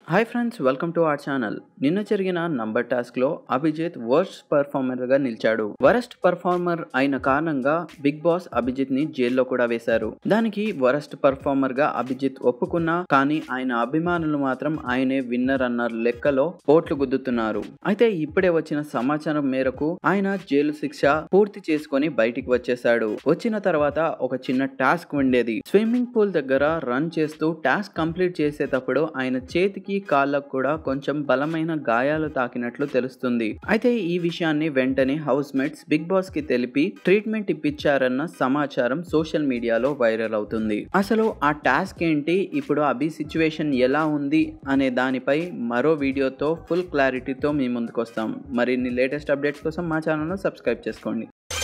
hi friends welcome to our channel నిన్న జరిగిన number task లో అభిజిత్ వర్స్ట్ పర్ఫార్మర్ గా నిలిచాడు వరస్ట్ పర్ఫార్మర్ అయిన కారణంగా బిగ్ బాస్ అభిజిత్ ని జైల్లో కూడా వేశారు దానికి వరస్ట్ పర్ఫార్మర్ గా అభిజిత్ ఒప్పుకున్నా కానీ ఆయన అభిమానులు మాత్రం ఆయనే విన్నర్ అన్న లెక్కలో పోట్లు గుద్దుతున్నారు అయితే ఇప్పుడే వచ్చిన సమాచారం మేరకు ఆయన జైలు శిక్ష పూర్తి చేసుకొని బయటికి వచ్చేశాడు వచ్చిన తర్వాత ఒక చిన్న టాస్క్ ఉండేది స్విమ్మింగ్ పూల్ దగ్గర రన్ చేస్తూ టాస్క్ కంప్లీట్ చేసేటప్పుడు ఆయన చేతికి కాళ్ళకు కూడా కొంచెం బలమైన గాయాలు తాకినట్లు తెలుస్తుంది అయితే ఈ విషయాన్ని వెంటనే హౌస్ మేట్స్ బిగ్ బాస్ కి తెలిపి ట్రీట్మెంట్ ఇప్పించారన్న సమాచారం సోషల్ మీడియాలో వైరల్ అవుతుంది అసలు ఆ టాస్క్ ఏంటి ఇప్పుడు అభి సిచ్యువేషన్ ఎలా ఉంది అనే దానిపై మరో వీడియోతో ఫుల్ క్లారిటీతో మీ ముందుకు వస్తాం మరిన్ని లేటెస్ట్ అప్డేట్స్ కోసం మా ఛానల్ను సబ్స్క్రైబ్ చేసుకోండి